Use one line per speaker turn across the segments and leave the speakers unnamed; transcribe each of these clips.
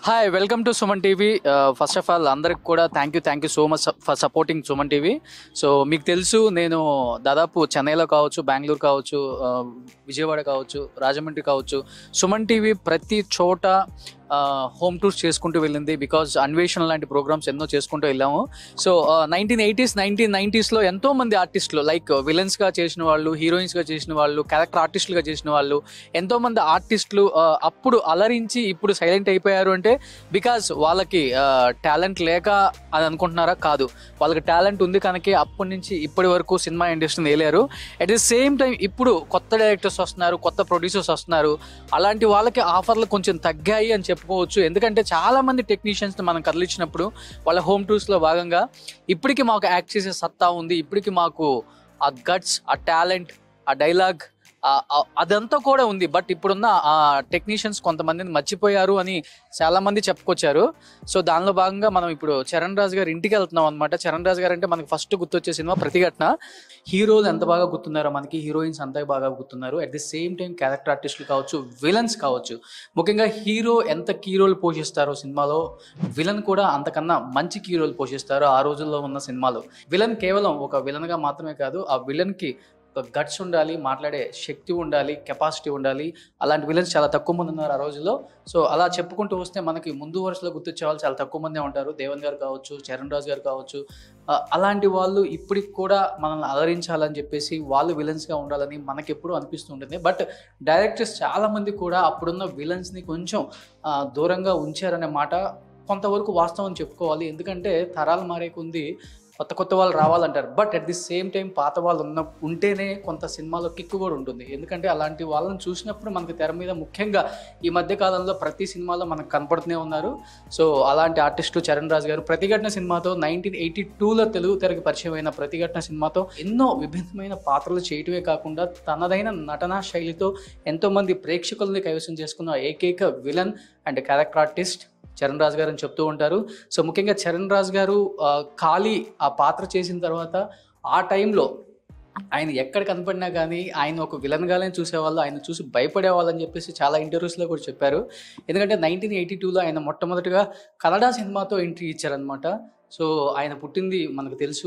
Hi welcome to Suman TV first of all అందరికి కూడా thank you thank you so much for supporting Suman TV so మీకు తెలుసు నేను దాదాపు చెన్నైలో కావచ్చు బెంగళూరు కావచ్చు ఆ, విజయవాడ కావచ్చు రాజమండ్రి కావచ్చు సుమన్ టీవీ ప్రతి చోట హోమ్ టూర్స్ చేసుకుంటూ వెళ్ళింది బికాజ్ అన్వేషణ లాంటి ప్రోగ్రామ్స్ ఎన్నో చేసుకుంటూ వెళ్ళాము సో నైన్టీన్ ఎయిటీస్ నైన్టీన్ నైంటీస్లో ఎంతో మంది ఆర్టిస్టులు లైక్ విలన్స్గా చేసిన వాళ్ళు హీరోయిన్స్గా చేసిన వాళ్ళు క్యారెక్టర్ ఆర్టిస్టులుగా చేసిన వాళ్ళు ఎంతో మంది ఆర్టిస్టులు ఆ, అప్పుడు అలరించి ఇప్పుడు సైలెంట్ అయిపోయారు అంటే బికాజ్ వాళ్ళకి టాలెంట్ లేక అని అనుకుంటున్నారా కాదు వాళ్ళకి టాలెంట్ ఉంది కనుక అప్పటి నుంచి ఇప్పటి వరకు సినిమా ఇండస్ట్రీని వేయలేరు అట్ ది సేమ్ టైం ఇప్పుడు కొత్త డైరెక్టర్స్ వస్తున్నారు కొత్త ప్రొడ్యూసర్స్ వస్తున్నారు అలాంటి వాళ్ళకి ఆఫర్లు కొంచెం తగ్గాయి అని చెప్పుకోవచ్చు ఎందుకంటే చాలా మంది టెక్నీషియన్స్ మనం కదిలించినప్పుడు వాళ్ళ హోమ్ టూర్స్లో భాగంగా ఇప్పటికి మాకు యాక్ట్ చేసే సత్తా ఉంది ఇప్పటికి మాకు ఆ గట్స్ ఆ టాలెంట్ ఆ డైలాగ్ అదంతా కూడా ఉంది బట్ ఇప్పుడున్న ఆ టెక్నీషియన్స్ కొంతమందిని మర్చిపోయారు అని చాలా మంది చెప్పుకొచ్చారు సో దానిలో భాగంగా మనం ఇప్పుడు చరణ్ రాజు గారి ఇంటికి వెళ్తున్నాం అనమాట చరణ్ రాజు గారు అంటే మనకి ఫస్ట్ గుర్తొచ్చే సినిమా ప్రతిఘటన హీరోలు ఎంత బాగా గుర్తున్నారో మనకి హీరోయిన్స్ అంత బాగా గుర్తున్నారు at the same time character ఆర్టిస్టులు కావచ్చు విలన్స్ కావచ్చు ముఖ్యంగా హీరో ఎంత కీ రోల్ పోషిస్తారో సినిమాలో విలన్ కూడా అంతకన్నా మంచి కీ రోల్ పోషిస్తారు ఆ రోజుల్లో ఉన్న సినిమాలో విలన్ కేవలం ఒక విలన్గా మాత్రమే కాదు ఆ విలన్కి ఒక గట్స్ ఉండాలి మాట్లాడే శక్తి ఉండాలి కెపాసిటీ ఉండాలి అలాంటి విలన్స్ చాలా తక్కువ మంది ఉన్నారు ఆ రోజుల్లో సో అలా చెప్పుకుంటూ వస్తే మనకి ముందు వరుసలో గుర్తొచ్చే వాళ్ళు చాలా తక్కువ మందే ఉంటారు దేవన్ గారు కావచ్చు చరణ్ రాజు గారు కావచ్చు ఆ, అలాంటి వాళ్ళు ఇప్పటికి కూడా మనల్ని అలరించాలని చెప్పేసి వాళ్ళు విలన్స్గా ఉండాలని మనకి ఎప్పుడూ అనిపిస్తుంటుంది బట్ డైరెక్టర్స్ చాలామంది కూడా అప్పుడున్న విలన్స్ని కొంచెం ఆ, దూరంగా ఉంచారనే మాట కొంతవరకు వాస్తవం చెప్పుకోవాలి ఎందుకంటే తరాలు మారే కొంది కొత్త కొత్త వాళ్ళు రావాలంటారు but at the same time పాత వాళ్ళు ఉన్న ఉంటేనే కొంత సినిమాలో కిక్కు కూడా ఉంటుంది ఎందుకంటే అలాంటి వాళ్ళని చూసినప్పుడు మనకి తెర మీద ముఖ్యంగా ఈ మధ్య కాలంలో ప్రతి సినిమాలో మనకు కనపడుతూనే ఉన్నారు సో అలాంటి ఆర్టిస్టు చరణ్ రాజు గారు ప్రతిఘటన సినిమాతో నైన్టీన్ ఎయిటీ టూలో తెలుగు తెరకి పరిచయం అయిన ప్రతిఘటన సినిమాతో ఎన్నో విభిన్నమైన పాత్రలు చేయటమే కాకుండా తనదైన నటనా శైలితో ఎంతోమంది ప్రేక్షకుల్ని కైవసం చేసుకున్న ఏకైక villain and character artist Charan Raju garu అని చెప్తూ ఉంటారు సో ముఖ్యంగా చరణ్ రాజు గారు ఆ, ఖాళీ ఆ పాత్ర చేసిన తర్వాత ఆ టైంలో ఆయన ఎక్కడ కనపడినా కానీ ఆయన ఒక విలన్గానే చూసేవాళ్ళు ఆయన చూసి భయపడేవాళ్ళని చెప్పేసి చాలా ఇంటర్వ్యూస్లో కూడా చెప్పారు ఎందుకంటే నైన్టీన్ ఎయిటీ టూలో ఆయన మొట్టమొదటిగా కన్నడ సినిమాతో ఎంట్రీ ఇచ్చారనమాట సో ఆయన పుట్టింది మనకు తెలుసు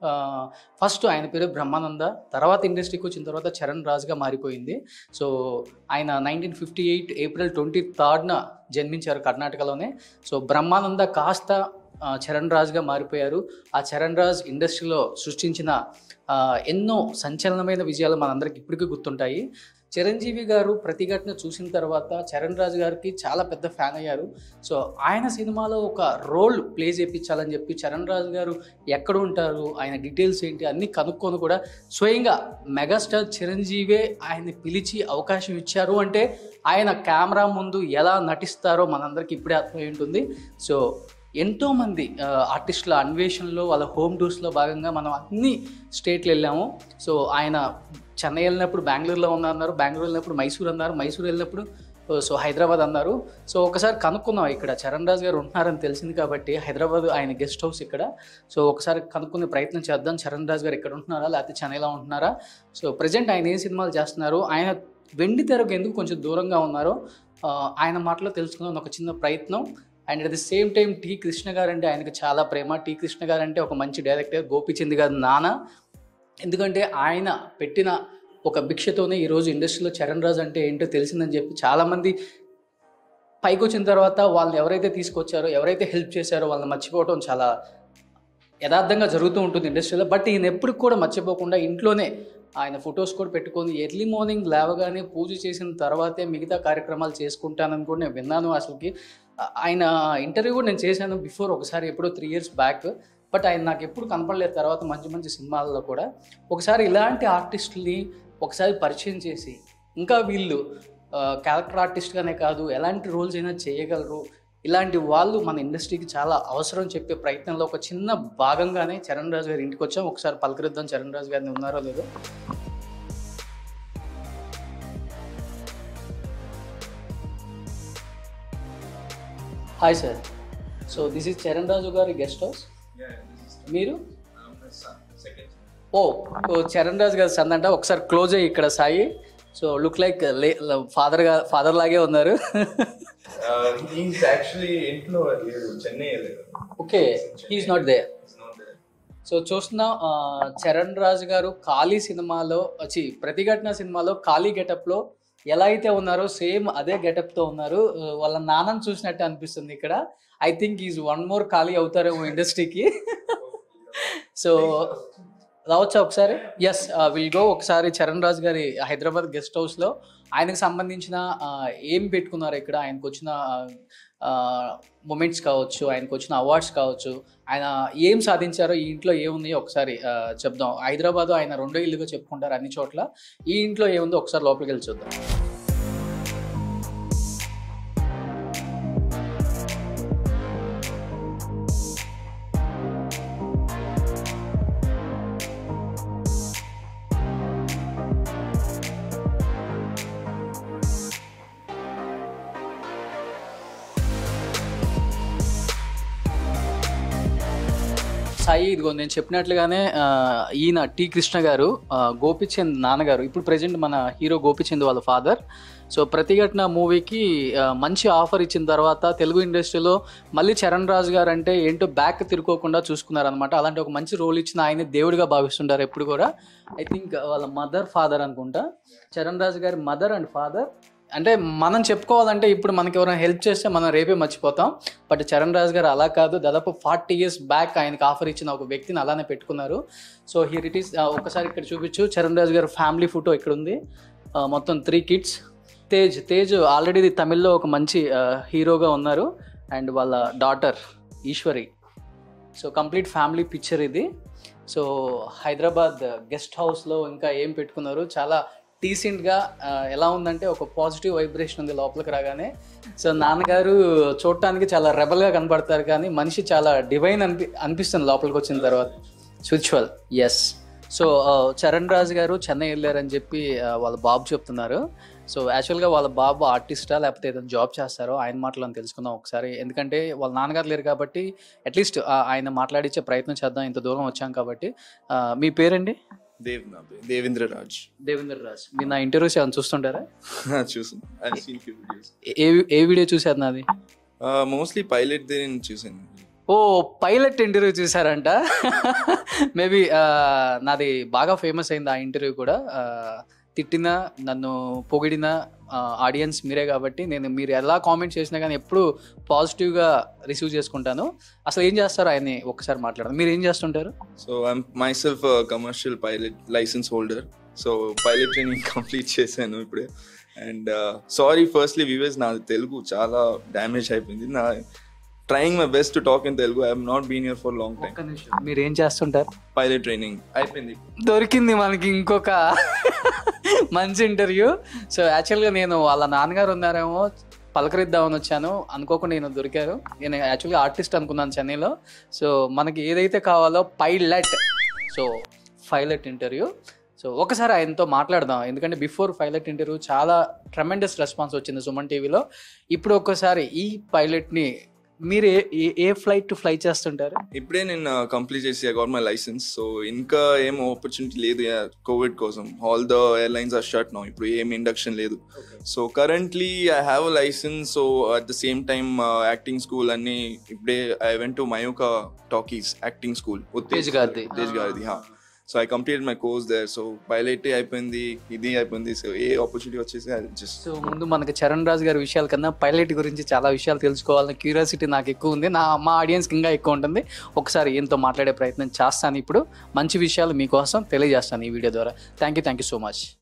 ఫస్ట్ ఆయన పేరు బ్రహ్మానంద తర్వాత ఇండస్ట్రీకి వచ్చిన తర్వాత చరణ్ రాజుగా మారిపోయింది సో ఆయన nineteen fifty eight April twenty థర్డ్న జన్మించారు కర్ణాటకలోనే సో బ్రహ్మానంద కాస్త ఆ, చరణ్ రాజ్గా మారిపోయారు ఆ చరణ్ రాజ్ ఇండస్ట్రీలో సృష్టించిన ఆ, ఎన్నో సంచలనమైన విజయాలు మనందరికి ఇప్పటికీ గుర్తుంటాయి చిరంజీవి గారు ప్రతిఘటన చూసిన తర్వాత చరణ్ రాజు గారికి చాలా పెద్ద ఫ్యాన్ అయ్యారు సో ఆయన సినిమాలో ఒక రోల్ ప్లే చేయించాలని చెప్పి చరణ్ రాజు గారు ఎక్కడ ఉంటారు ఆయన డీటెయిల్స్ ఏంటి అన్నీ కనుక్కొని కూడా స్వయంగా మెగాస్టార్ చిరంజీవే ఆయన్ని పిలిచి అవకాశం ఇచ్చారు అంటే ఆయన కెమెరా ముందు ఎలా నటిస్తారో మనందరికీ ఇప్పుడే అర్థమై ఉంటుంది సో ఎంతోమంది ఆ, ఆర్టిస్టుల అన్వేషణలో వాళ్ళ హోమ్ టూర్స్లో భాగంగా మనం అన్ని స్టేట్లు వెళ్ళాము సో ఆయన చెన్నై వెళ్ళినప్పుడు బెంగళూరులో ఉన్నా అన్నారు బెంగళూరు వెళ్ళినప్పుడు మైసూర్ అన్నారు మైసూర్ వెళ్ళినప్పుడు ఓ, సో హైదరాబాద్ అన్నారు సో ఒకసారి కనుక్కుందాం ఇక్కడ చరణ్ రాజు గారు ఉంటున్నారని తెలిసింది కాబట్టి హైదరాబాద్ ఆయన గెస్ట్ హౌస్ ఇక్కడ సో ఒకసారి కనుక్కునే ప్రయత్నం చేద్దాం చరణ్ రాజు గారు ఇక్కడ ఉంటున్నారా లేకపోతే చెన్నైలో ఉంటున్నారా సో ప్రజెంట్ ఆయన ఏ సినిమాలు చేస్తున్నారు ఆయన వెండి తెరకు ఎందుకు కొంచెం దూరంగా ఉన్నారో ఆ, ఆయన మాటలో తెలుసుకుందాం ఒక చిన్న ప్రయత్నం and at the same time T Krishna garu అంటే ఆయనకు చాలా ప్రేమ టీ కృష్ణ గారు అంటే ఒక మంచి డైరెక్టర్ గోపిచంద్ గారు నాన్న ఎందుకంటే ఆయన పెట్టిన ఒక భిక్షతోనే ఈరోజు ఇండస్ట్రీలో చరణ్ రాజ్ అంటే ఏంటో తెలిసిందని చెప్పి చాలామంది పైకి వచ్చిన తర్వాత వాళ్ళని ఎవరైతే తీసుకొచ్చారో ఎవరైతే హెల్ప్ చేశారో వాళ్ళని మర్చిపోవడం చాలా యథార్థంగా జరుగుతూ ఉంటుంది ఇండస్ట్రీలో బట్ ఈయన ఎప్పుడు కూడా మర్చిపోకుండా ఇంట్లోనే ఆయన ఫొటోస్ కూడా పెట్టుకొని ఎర్లీ మార్నింగ్ లేవగానే పూజ చేసిన తర్వాతే మిగతా కార్యక్రమాలు చేసుకుంటానని కూడా నేను విన్నాను అసలుకి ఆ- ఆయన ఇంటర్వ్యూ కూడా నేను చేశాను బిఫోర్ ఒకసారి ఎప్పుడో త్రీ ఇయర్స్ బ్యాక్ బట్ ఆయన నాకు ఎప్పుడు కనపడలేదు తర్వాత మంచి మంచి సినిమాల్లో కూడా ఒకసారి ఇలాంటి ఆర్టిస్టుల్ని ఒకసారి పరిచయం చేసి ఇంకా వీళ్ళు క్యారెక్టర్ ఆర్టిస్ట్గానే కాదు ఎలాంటి రోల్స్ అయినా చేయగలరు ఇలాంటి వాళ్ళు మన ఇండస్ట్రీకి చాలా అవసరం చెప్పే ప్రయత్నంలో ఒక చిన్న భాగంగానే చరణ్ రాజు గారి ఇంటికి వచ్చాం ఒకసారి పలకరిద్దాం చరణ్ రాజు గారిని ఉన్నారో లేదో hi sir so this is Charan Raju గారి గెస్ట్ హౌస్ మీరు ఓ ఓ చరణ్ రాజు గారు సన్ అంట ఒకసారి క్లోజ్ అయ్యి ఇక్కడ Sai so look like father గా ఫాదర్ లాగే ఉన్నారు
హీస్ యాక్చువల్లీ ఇంట్లో లేదు చెన్నై లేదు
okay he's not there so చూస్తున్నాం ఆ, చరణ్ రాజు గారు కాళీ సినిమాలో వచ్చి ప్రతిఘటన సినిమాలో కాళీ గెటప్లో ఎలా అయితే ఉన్నారో సేమ్ అదే గెటప్తో ఉన్నారు ఆ, వాళ్ళ నాన్నని చూసినట్టు అనిపిస్తుంది ఇక్కడ I think is one more ఖాళీ అవుతారేమో ఇండస్ట్రీకి సో రావచ్చా ఒకసారి ఎస్ విల్ గో ఒకసారి చరణ్ రాజు గారి హైదరాబాద్ గెస్ట్ హౌస్లో ఆయనకు సంబంధించిన ఆ, ఏం పెట్టుకున్నారు ఇక్కడ ఆయనకు వచ్చిన మూమెంట్స్ కావచ్చు ఆయనకు వచ్చిన అవార్డ్స్ కావచ్చు ఆయన ఏం సాధించారో ఈ ఇంట్లో ఏముంది ఒకసారి ఆ, చెప్దాం హైదరాబాద్ ఆయన రెండో ఇల్లుగా చెప్పుకుంటారు అన్ని చోట్ల ఈ ఇంట్లో ఏముందో ఒకసారి లోపలికి వెళ్ళి చూద్దాం సాయి ఇదిగో నేను చెప్పినట్లుగానే ఆ, ఈయన టి కృష్ణ గారు ఆ, గోపిచంద్ నాన్నగారు ఇప్పుడు ప్రజెంట్ మన హీరో గోపిచంద్ వాళ్ళ ఫాదర్ సో ప్రతిఘటన మూవీకి ఆ, మంచి ఆఫర్ ఇచ్చిన తర్వాత తెలుగు ఇండస్ట్రీలో మళ్ళీ చరణ్ రాజు గారు అంటే ఏంటో బ్యాక్ తిరుకోకుండా చూసుకున్నారనమాట అలాంటి ఒక మంచి రోల్ ఇచ్చిన ఆయన దేవుడిగా భావిస్తుంటారు ఎప్పుడు కూడా ఐ థింక్ వాళ్ళ మదర్ ఫాదర్ అనుకుంటా చరణ్ రాజు గారి మదర్ అండ్ ఫాదర్ అంటే మనం చెప్పుకోవాలంటే ఇప్పుడు మనకి ఎవరైనా హెల్ప్ చేస్తే మనం రేపే మర్చిపోతాం బట్ చరణ్ రాజు గారు అలా కాదు దాదాపు ఫార్టీ ఇయర్స్ బ్యాక్ ఆయనకి ఆఫర్ ఇచ్చిన ఒక వ్యక్తిని అలానే పెట్టుకున్నారు సో హియర్ ఇట్ ఈస్ ఒకసారి ఇక్కడ చూపించు చరణ్ రాజు గారు ఫ్యామిలీ ఫోటో ఇక్కడ ఉంది ఆ, మొత్తం three kids Tej Tej already తమిళ్లో ఒక మంచి హీరోగా ఉన్నారు అండ్ వాళ్ళ daughter Eshwari so complete family picture ఇది సో హైదరాబాద్ గెస్ట్ హౌస్లో ఇంకా ఏం పెట్టుకున్నారు చాలా డీసెంట్గా ఎలా ఉందంటే ఒక పాజిటివ్ వైబ్రేషన్ ఉంది లోపలికి రాగానే సో నాన్నగారు చూడటానికి చాలా రెబల్గా కనపడతారు కానీ మనిషి చాలా డివైన్ అనిపి అనిపిస్తుంది లోపలికి వచ్చిన తర్వాత spiritual yes so Charan Raju garu Chennai వెళ్ళారని చెప్పి ఆ, వాళ్ళ బాబు చెప్తున్నారు సో యాక్చువల్గా వాళ్ళ బాబు ఆర్టిస్టా లేకపోతే ఏదైనా జాబ్ చేస్తారో ఆయన మాటలు అని తెలుసుకుందాం ఒకసారి ఎందుకంటే వాళ్ళ నాన్నగారు లేరు కాబట్టి అట్లీస్ట్ ఆయన మాట్లాడించే ప్రయత్నం చేద్దాం ఇంత దూరం వచ్చాం కాబట్టి ఆ, మీ పేరండి
దేవ్ నా పేరు దేవేంద్ర రాజ్
దేవేంద్ర రాజ్ మీరు నా ఇంటర్వ్యూస్ ఏమైనా చూస్తుంటారా
చూసాను ఐ సీన్ ఫ్యూ వీడియోస్
ఏ ఏ వీడియో చూసారు నాది
మోస్ట్లీ పైలట్ దే నేను చూసాను
ఓ పైలట్ ఇంటర్వ్యూ చూసారంట మేబీ నాది బాగా ఫేమస్ అయింది ఆ ఇంటర్వ్యూ కూడా ఆ, తిట్టిన నన్ను పొగిడిన ఆడియన్స్ మీరే కాబట్టి నేను మీరు ఎలా కామెంట్ చేసినా కానీ ఎప్పుడు పాజిటివ్గా రిసీవ్ చేసుకుంటాను అసలు ఏం చేస్తారు ఆయన్ని ఒక్కసారి మాట్లాడదాం మీరు ఏం చేస్తుంటారు
so I'm myself commercial pilot licence holder so pilot training complete చేశాను ఇప్పుడే అండ్ సారీ ఫస్ట్లీ వివేస్ నా తెలుగు చాలా డ్యామేజ్ అయిపోయింది నా trying my best to talk in Telugu I'm not been here for long time
ఒక్క నిమిషం మీరు ఏం చేస్తుంటారు
పైలట్ ట్రైనింగ్ అయిపోయింది
దొరికింది మనకి ఇంకొక మంచి ఇంటర్వ్యూ సో యాక్చువల్గా నేను వాళ్ళ నాన్నగారు ఉన్నారేమో పలకరిద్దామని వచ్చాను అనుకోకుండా నేను దొరికారు నేను యాక్చువల్గా ఆర్టిస్ట్ అనుకున్నాను చెన్నైలో సో మనకి ఏదైతే కావాలో pilot so pilot interview so ఒకసారి ఆయనతో మాట్లాడదాం ఎందుకంటే బిఫోర్ పైలట్ ఇంటర్వ్యూ చాలా ట్రమెండస్ రెస్పాన్స్ వచ్చింది సుమన్ టీవీలో ఇప్పుడు ఒక్కసారి ఈ పైలట్ని మీరు ఏ ఏ- ఏ ఫ్లైట్ ఫ్లై చేస్తుంటారు
ఇప్పుడే నేను కంప్లీట్ చేసి I got my licence so ఇంకా ఏం ఆపర్చునిటీ లేదు కోవిడ్ కోసం all the airlines are short no ఇప్పుడు ఏం ఇండక్షన్ లేదు so currently I have a licence so at the same time acting school అన్ని ఇప్పుడే I went to Mayoka talkies acting school
Tej గారిది.
తేజ్ గారిది so I complete my course there so pilot అయిపోయింది ఇది అయిపోయింది సో ఏ ఆపర్చునిటీ వచ్చేసి ఐ జస్ట్
సో ముందు మనకి చరణ్ రాజు గారి విషయాల కన్నా పైలట్ గురించి చాలా విషయాలు తెలుసుకోవాలని క్యూరియాసిటీ నాకు ఎక్కువ ఉంది నా మా ఆడియన్స్కి ఇంకా ఎక్కువ ఉంటుంది ఒకసారి ఈయనతో మాట్లాడే ప్రయత్నం చేస్తాను ఇప్పుడు మంచి విషయాలు మీకోసం తెలియజేస్తాను ఈ వీడియో ద్వారా thank you thank you so much